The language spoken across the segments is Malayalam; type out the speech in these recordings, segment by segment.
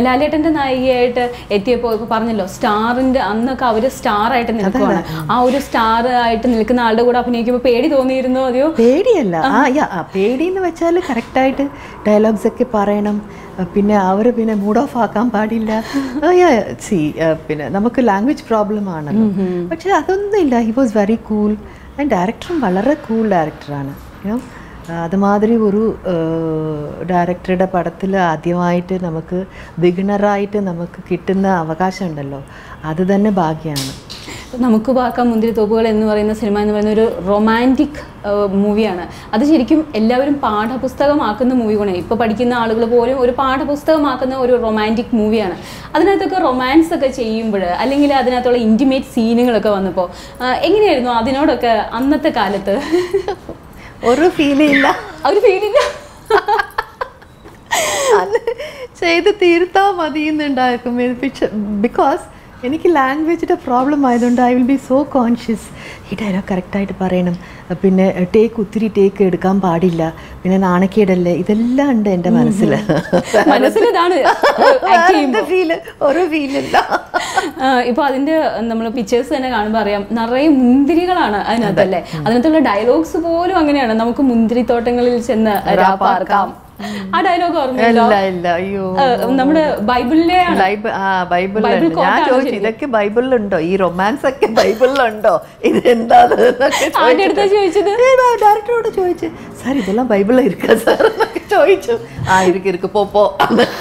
ലാലേട്ടന്റെ നായികയായിട്ട് എത്തിയപ്പോൾ ഇപ്പൊ പറഞ്ഞല്ലോ സ്റ്റാറിന്റെ അന്നൊക്കെ അവര് സ്റ്റാർ ആയിട്ട് നിൽക്കുവാണ് ആ ഒരു സ്റ്റാർ ആയിട്ട് നിൽക്കുന്ന ആളുടെ കൂടെ അഭിനയിക്കുമ്പോൾ പേടി തോന്നിയിരുന്നോ അതെയോ പേടിയല്ല ആ യാ ആ, പേടി എന്ന് വെച്ചാൽ കറക്റ്റായിട്ട് ഡയലോഗ്സ് ഒക്കെ പറയണം ആ, പിന്നെ അവർ പിന്നെ മൂഡ് ഓഫ് ആക്കാൻ പാടില്ല സി പിന്നെ നമുക്ക് ലാംഗ്വേജ് പ്രോബ്ലം ആണല്ലോ പക്ഷെ അതൊന്നും ഇല്ല he was very cool and ഡയറക്ടറും വളരെ കൂൾ ഡയറക്ടറാണ് യുനോ അതുമാതിരി ഒരു ഡയറക്ടറുടെ പടത്തിൽ ആദ്യമായിട്ട് നമുക്ക് ബിഗിനറായിട്ട് നമുക്ക് കിട്ടുന്ന അവകാശം ഉണ്ടല്ലോ അത് തന്നെ ഭാഗ്യമാണ് നമുക്ക് പാക്കാം മുന്തിരി തോപ്പുകൾ എന്ന് പറയുന്ന സിനിമ എന്ന് പറയുന്ന ഒരു റൊമാൻറ്റിക് മൂവിയാണ് അത് ശരിക്കും എല്ലാവരും പാഠപുസ്തകമാക്കുന്ന മൂവി കൂടെ ഇപ്പോൾ പഠിക്കുന്ന ആളുകൾ പോലും ഒരു പാഠപുസ്തകമാക്കുന്ന ഒരു റൊമാൻറ്റിക് മൂവിയാണ് അതിനകത്തൊക്കെ റൊമാൻസ് ഒക്കെ ചെയ്യുമ്പോൾ അല്ലെങ്കിൽ അതിനകത്തുള്ള ഇൻറ്റിമേറ്റ് സീനുകളൊക്കെ വന്നപ്പോൾ ആ, എങ്ങനെയായിരുന്നു അതിനോടൊക്കെ അന്നത്തെ കാലത്ത് ഒരു ഫീലില്ല ഒരു ഫീലില്ല അത് ചെയ്ത് തീർത്താൽ മതി എന്നുണ്ടാക്കും പക്ഷെ ബിക്കോസ് എനിക്ക് ലാംഗ്വേജിൻ്റെ പ്രോബ്ലം ആയതുകൊണ്ട് I will be so conscious ഈ ഡയലോഗ് കറക്റ്റായിട്ട് പറയണം പിന്നെ ടേക്ക് ഒത്തിരി ടേക്ക് എടുക്കാൻ പാടില്ല പിന്നെ നാണക്കേടല്ലേ ഇതെല്ലാം ഉണ്ട് എൻ്റെ മനസ്സിൽ മനസ്സിലിതാണ് ആക്ട് ചെയ്യുമ്പോൾ ഫീല് ഒരു ഫീലില്ല ഇപ്പൊ അതിന്റെ നമ്മൾ പിക്ചേഴ്സ് തന്നെ കാണുമ്പോൾ അറിയാം നിറയെ മുന്തിരികളാണ് അതിനകത്തല്ലേ അതിനകത്തുള്ള ഡയലോഗ്സ് പോലും അങ്ങനെയാണ് നമുക്ക് മുന്തിരിത്തോട്ടങ്ങളിൽ ചെന്ന് രാപ്പാർക്കാം ആ ഡയലോഗ് ഓർമ്മയില്ലോ ഇല്ല ഇല്ല അയ്യോ ആ, നമ്മുടെ ബൈബിളിലെ ബൈബിൾ ആ ബൈബിളിലുണ്ട് ബൈബിൾ ഞാൻ quote ആണ് ചോദിച്ചു ഇതൊക്കെ ബൈബിളിലുണ്ടോ ഈ റൊമാൻസ് ഒക്കെ ബൈബിളിലുണ്ടോ ഇത് എന്താണ് ആരുടെ അടുത്താ ചോദിച്ചത് ഡയറക്ടറോട് ചോദിച്ചു സാർ ഇതെല്ലാം ബൈബിളിൽ ഇരിക്കാ സാർ എന്നൊക്കെ ചോദിച്ചു ആ ഇരിക്ക് ഇരിക്ക് പോ പോ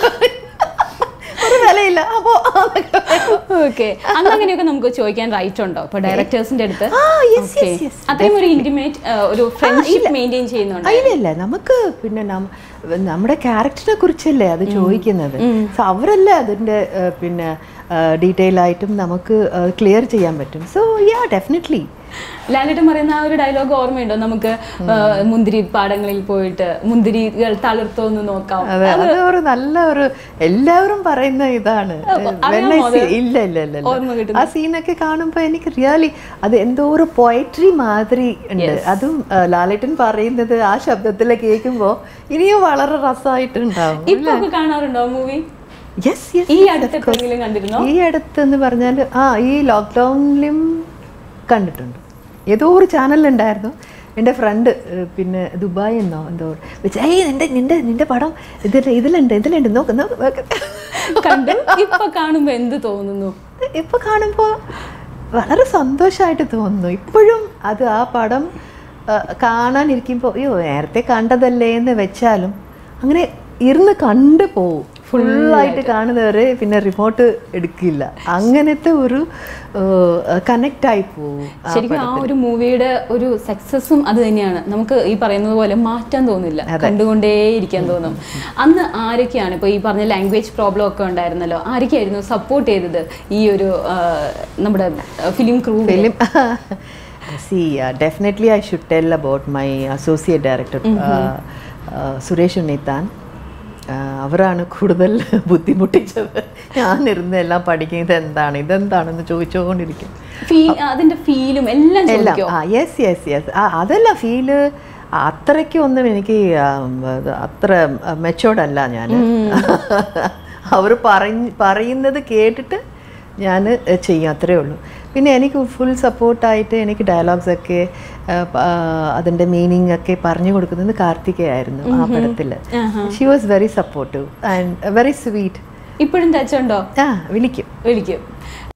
ഒരു വിലയില്ല അപ്പോ ഓക്കെ അന്ന് അങ്ങനെയൊക്കെ നമുക്ക് ചോദിക്കാൻ റൈറ്റ് ഉണ്ടോ ഇപ്പൊ ഡയറക്ടേഴ്സിന്റെ അടുത്ത് ആ, yes, Okay. yes, yes. അത്രയും ഒരു ഇന്റിമേറ്റ് ഒരു ഫ്രണ്ട്ഷിപ്പ് മെയിൻറ്റെയിൻ ചെയ്യുന്നുണ്ട് ഇല്ല ഇല്ല നമുക്ക് പിന്നെ നം- നമ്മുടെ ക്യാരക്ടറിനെ കുറിച്ചല്ലേ അത് ചോദിക്കുന്നത് സോ അവരല്ലേ അതിന്റെ ഏഹ്, പിന്നെ ഡീറ്റെയിൽ ആയിട്ടും നമുക്ക് ക്ലിയർ ചെയ്യാൻ പറ്റും സോ യാ ഡെഫിനറ്റ്ലി ലാലേട്ടൻ പറയുന്ന ആ ഒരു ഡയലോഗ് ഓർമ്മയുണ്ടോ നമുക്ക് ആ, മുന്തിരി പാടങ്ങളിൽ പോയിട്ട് മുന്തിരികൾ തളിർത്തോന്ന് നോക്കാം അതെ അത് ഒരു നല്ല ഒരു എല്ലാവരും പറയുന്ന ഇതാണ് When I see- ഇല്ല ഇല്ല ഇല്ല ഇല്ല. ഓർമ്മ കിട്ടുന്നു. ആ സീനൊക്കെ കാണുമ്പോൾ എനിക്ക് റിയാലി അത് എന്തോ ഒരു പോയട്രി മാതിരി ഉണ്ട് അതും ആ, ലാലേട്ടൻ പറയുന്നത് ആ ശബ്ദത്തിൽ കേൾക്കുമ്പോൾ ഇനിയും വളരെ രസമായിട്ടുണ്ടാവും ഇപ്പൊ ഒക്കെ കാണാറുണ്ടോ മൂവി യെസ് യെസ് ഈ അടുത്ത് എപ്പോഴെങ്കിലും കണ്ടിരുന്നോ ഈ അടുത്തെന്ന് പറഞ്ഞാൽ ആ ഈ ലോക്ക്ഡൗണിലും കണ്ടിട്ടുണ്ട് ഏതോ ഒരു ചാനലിലുണ്ടായിരുന്നു എൻ്റെ ഫ്രണ്ട് പിന്നെ ദുബായ് എന്നോ എന്തോ വെച്ച് ഏയ് നിന്റെ നിന്റെ നിന്റെ പടം ഇതിൽ ഇതിലുണ്ട് ഇതിലുണ്ട് നോക്ക് നോക്ക് നോക്ക് കണ്ടു ഇപ്പൊ കാണുമ്പോ എന്ത് തോന്നുന്നു ഇപ്പൊ കാണുമ്പോൾ വളരെ സന്തോഷമായിട്ട് തോന്നുന്നു ഇപ്പോഴും അത് ആ പടം ആ, കാണാനിരിക്കുമ്പോൾ അയ്യോ നേരത്തെ കണ്ടതല്ലേ എന്ന് വെച്ചാലും അങ്ങനെ ഇരുന്ന് കണ്ടു പോവും ഫുള്ളായിട്ട് കാണുന്നവരെ പിന്നെ റിമോട്ട് എടുക്കില്ല അങ്ങനത്തെ ഒരു കണക്റ്റ് ആയി പോവും ആ ശരിക്കും ആ ഒരു മൂവിയുടെ ഒരു സക്സസും അത് തന്നെയാണ് നമുക്ക് ഈ പറയുന്നത് പോലെ മാറ്റാൻ തോന്നില്ല കണ്ടുകൊണ്ടേയിരിക്കാൻ തോന്നും അന്ന് ആരൊക്കെയാണ് ഇപ്പൊ ഈ പറഞ്ഞ ലാംഗ്വേജ് പ്രോബ്ലം ഒക്കെ ഉണ്ടായിരുന്നല്ലോ ആരൊക്കെയായിരുന്നു സപ്പോർട്ട് ചെയ്തത് ഈ ഒരു ആ, നമ്മുടെ film crew film see uh, definitely i should tell about my associate director uh, uh, Suresh Unnithan uh, അവരാണ് കൂടുതൽ ബുദ്ധിമുട്ടിച്ചത് ഞാനിരുന്ന് എല്ലാം പഠിക്കും ഇതെന്താണ് ഇതെന്താണെന്ന് ചോദിച്ചുകൊണ്ടിരിക്കും ഫീൽ അതിന്റെ ഫീലും എല്ലാം എല്ലാം ചോദിക്കോ ആ യെസ് യെസ് യെസ് അതല്ല ഫീല് അത്രയ്ക്ക് ഒന്നും എനിക്ക് ആം, അത് അത്ര മെച്ചോർഡ് അല്ല ഞാൻ അവർ പറഞ്ഞ് പറയുന്നത് കേട്ടിട്ട് ഞാൻ ചെയ്യും അത്രേ ഉള്ളൂ പിന്നെ എനിക്ക് ഫുൾ സപ്പോർട്ടായിട്ട് എനിക്ക് ഡയലോഗ്സ് ഒക്കെ ആ, പ- ആ, അതിൻ്റെ മീനിങ് ഒക്കെ പറഞ്ഞു കൊടുക്കുന്നത് കാർത്തികയായിരുന്നു ആ പടത്തിൽ she was very supportive and very sweet ഇപ്പോഴും ടച്ച് ഉണ്ടോ ആ വിളിക്കും വിളിക്കും